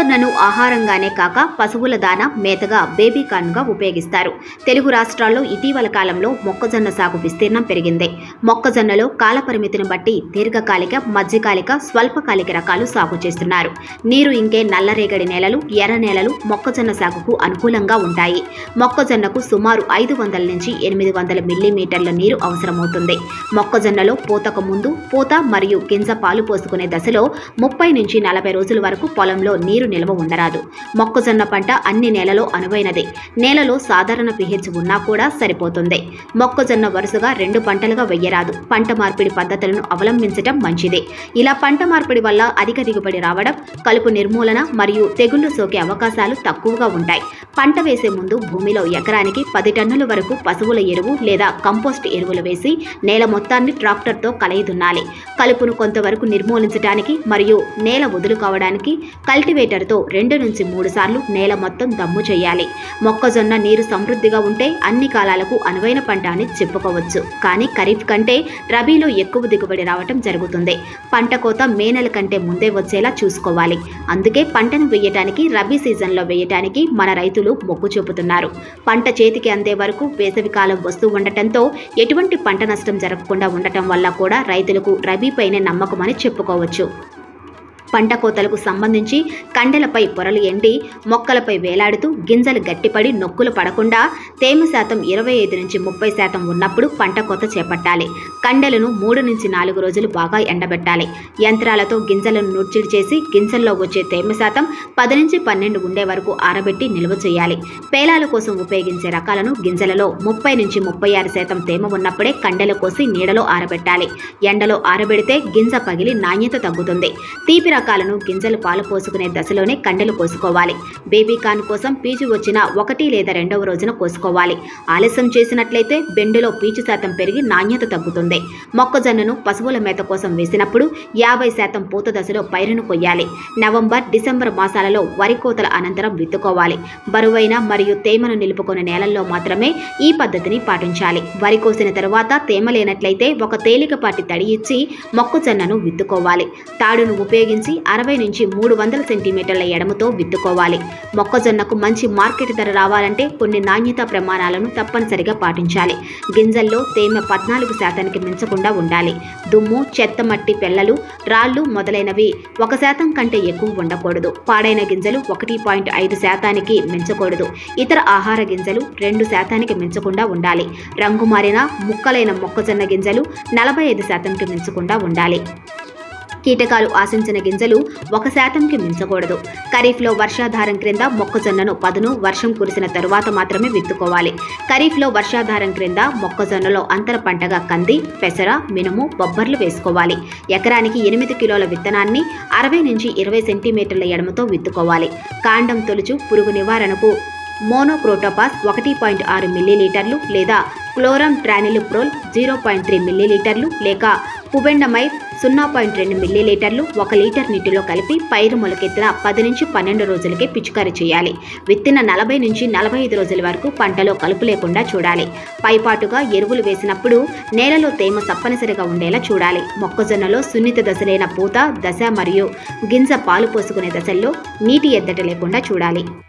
మొక్కజొన్నను ఆహారంగానే కాక పశువుల దాన మేతగా బేబీ కార్న్గా ఉపయోగిస్తారు తెలుగు రాష్ట్రాల్లో ఇటీవల కాలంలో మొక్కజొన్న సాగు విస్తీర్ణం పెరిగింది మొక్కజొన్నలో కాలపరిమితిని బట్టి దీర్ఘకాలిక మధ్యకాలిక స్వల్పకాలిక రకాలు సాగు చేస్తున్నారు నీరు ఇంకే నల్లరేగడి నేలలు ఎర్ర నేలలు మొక్కజొన్న సాగుకు అనుకూలంగా ఉంటాయి మొక్కజొన్నకు సుమారు ఐదు వందల నుంచి ఎనిమిది వందల మిల్లీమీటర్ల నీరు అవసరమవుతుంది మొక్కజొన్నలో పూతకు ముందు పూత మరియు గింజ పాలు పోసుకునే దశలో ముప్పై నుంచి నలభై రోజుల వరకు పొలంలో నీరు నిల్వ ఉండరాదు మొక్కజొన్న పంట అన్ని నేలలో అనువైనది నేలలో సాధారణ పిహెచ్ ఉన్నా కూడా సరిపోతుంది మొక్కజొన్న వరుసగా రెండు పంటలుగా వెయ్యరాదు పంట మార్పిడి పద్ధతులను అవలంబించటం మంచిది ఇలా పంట మార్పిడి వల్ల అధిక దిగుబడి రావడం కలుపు నిర్మూలన మరియు తెగుళ్లు సోకే అవకాశాలు తక్కువగా ఉంటాయి పంట వేసే ముందు భూమిలో ఎకరానికి పది టన్నుల వరకు పశువుల ఎరువు లేదా కంపోస్ట్ ఎరువులు వేసి నేల మొత్తాన్ని ట్రాక్టర్తో కలయిదున్నాలి కలుపును కొంతవరకు నిర్మూలించడానికి మరియు నేల వదులు కావడానికి కల్టివేటర్తో రెండు నుంచి మూడు సార్లు నేల మొత్తం దమ్ము చేయాలి మొక్కజొన్న నీరు సమృద్ధిగా ఉంటే అన్ని కాలాలకు అనువైన పంట అని చెప్పుకోవచ్చు కానీ ఖరీఫ్ కంటే రబీలో ఎక్కువ దిగుబడి రావటం జరుగుతుంది పంట కోత మే నెల కంటే ముందే వచ్చేలా చూసుకోవాలి అందుకే పంటను వేయటానికి రబీ సీజన్లో వేయటానికి మన రైతులు మొగ్గు చూపుతున్నారు పంట చేతికి అందే వరకు వేసవి కాలం వస్తూ ఉండటంతో ఎటువంటి పంట నష్టం జరగకుండా ఉండటం వల్ల కూడా రైతులకు రబీపైనే నమ్మకమని చెప్పుకోవచ్చు పంట కోతలకు సంబంధించి కండెలపై పొరలు ఎండి మొక్కలపై వేలాడుతూ గింజలు గట్టిపడి నొక్కులు పడకుండా తేమ శాతం ఇరవై ఐదు నుంచి ముప్పై శాతం ఉన్నప్పుడు పంట కోత చేపట్టాలి కండెలను మూడు నుంచి నాలుగు రోజులు బాగా ఎండబెట్టాలి యంత్రాలతో గింజలను నూర్చిడి చేసి గింజల్లో వచ్చే తేమ శాతం పది నుంచి పన్నెండు ఉండే వరకు ఆరబెట్టి నిల్వ చేయాలి పేలాల కోసం ఉపయోగించే రకాలను గింజలలో ముప్పై నుంచి ముప్పై ఆరు శాతం తేమ ఉన్నప్పుడే కండెలు కోసి నీడలో ఆరబెట్టాలి ఎండలో ఆరబెడితే గింజ పగిలి నాణ్యత తగ్గుతుంది తీపి రకాలను గింజలు పాలు పోసుకునే దశలోనే కండెలు కోసుకోవాలి బేబీ కార్న్ కోసం పీచు వచ్చిన ఒకటి లేదా రెండవ రోజున కోసుకోవాలి ఆలస్యం చేసినట్లయితే బెండులో పీచు శాతం పెరిగి నాణ్యత తగ్గుతుంది మొక్కజొన్నను పశువుల మేత కోసం వేసినప్పుడు యాభై శాతం పూత దశలో పైరును కొయ్యాలి నవంబర్ డిసెంబర్ మాసాలలో వరి కోతల అనంతరం విత్తుకోవాలి బరువైన మరియు తేమను నిలుపుకునే నేలల్లో మాత్రమే ఈ పద్ధతిని పాటించాలి వరి కోసిన తరువాత తేమ లేనట్లయితే ఒక తేలికపాటి తడి ఇచ్చి మొక్కజొన్నను విత్తుకోవాలి తాడును ఉపయోగించి అరవై నుంచి మూడు వందల సెంటీమీటర్ల ఎడమతో విత్తుకోవాలి మొక్కజొన్నకు మంచి మార్కెట్ ధర రావాలంటే కొన్ని నాణ్యత ప్రమాణాలను తప్పనిసరిగా పాటించాలి గింజల్లో తేమ పద్నాలుగు శాతానికి మించకుండా ఉండాలి దుమ్ము చెత్త మట్టి పెళ్ళలు రాళ్ళు మొదలైనవి ఒక శాతం కంటే ఎక్కువ ఉండకూడదు పాడైన గింజలు ఒకటి పాయింట్ ఐదు శాతానికి మించకూడదు ఇతర ఆహార గింజలు రెండు శాతానికి మించకుండా ఉండాలి రంగు మారిన ముక్కలైన మొక్కజొన్న గింజలు నలభై ఐదు శాతంకి మించకుండా ఉండాలి కీటకాలు ఆశించిన గింజలు ఒక శాతంకి మించకూడదు ఖరీఫ్లో వర్షాధారం క్రింద మొక్కజొన్నను పదును వర్షం కురిసిన తరువాత మాత్రమే విత్తుకోవాలి ఖరీఫ్లో వర్షాధారం క్రింద మొక్కజొన్నలో అంతర పంటగా కంది పెసర మినుము బొబ్బర్లు వేసుకోవాలి ఎకరానికి ఎనిమిది కిలోల విత్తనాన్ని అరవై నుంచి ఇరవై సెంటీమీటర్ల ఎడమతో విత్తుకోవాలి కాండం తొలుచు పురుగు నివారణకు మోనోక్రోటోపాస్ ఒకటి పాయింట్ ఆరు మిల్లీలీటర్లు లేదా chlorantraniliprole zero point three మిల్లీలీటర్లు లేక పుబెండమైర్ సున్నా పాయింట్ రెండు మిల్లీలీటర్లు ఒక లీటర్ నీటిలో కలిపి పైరు మొలకెత్తిన పది నుంచి పన్నెండు రోజులకే పిచికారీ చేయాలి విత్తిన నలభై నుంచి నలభై ఐదు రోజుల వరకు పంటలో కలుపు లేకుండా చూడాలి పైపాటుగా ఎరువులు వేసినప్పుడు నేలలో తేమ తప్పనిసరిగా ఉండేలా చూడాలి మొక్కజొన్నలో సున్నిత దశలైన పూత దశ మరియు గింజ పాలు పోసుకునే దశల్లో నీటి ఎద్దట లేకుండా చూడాలి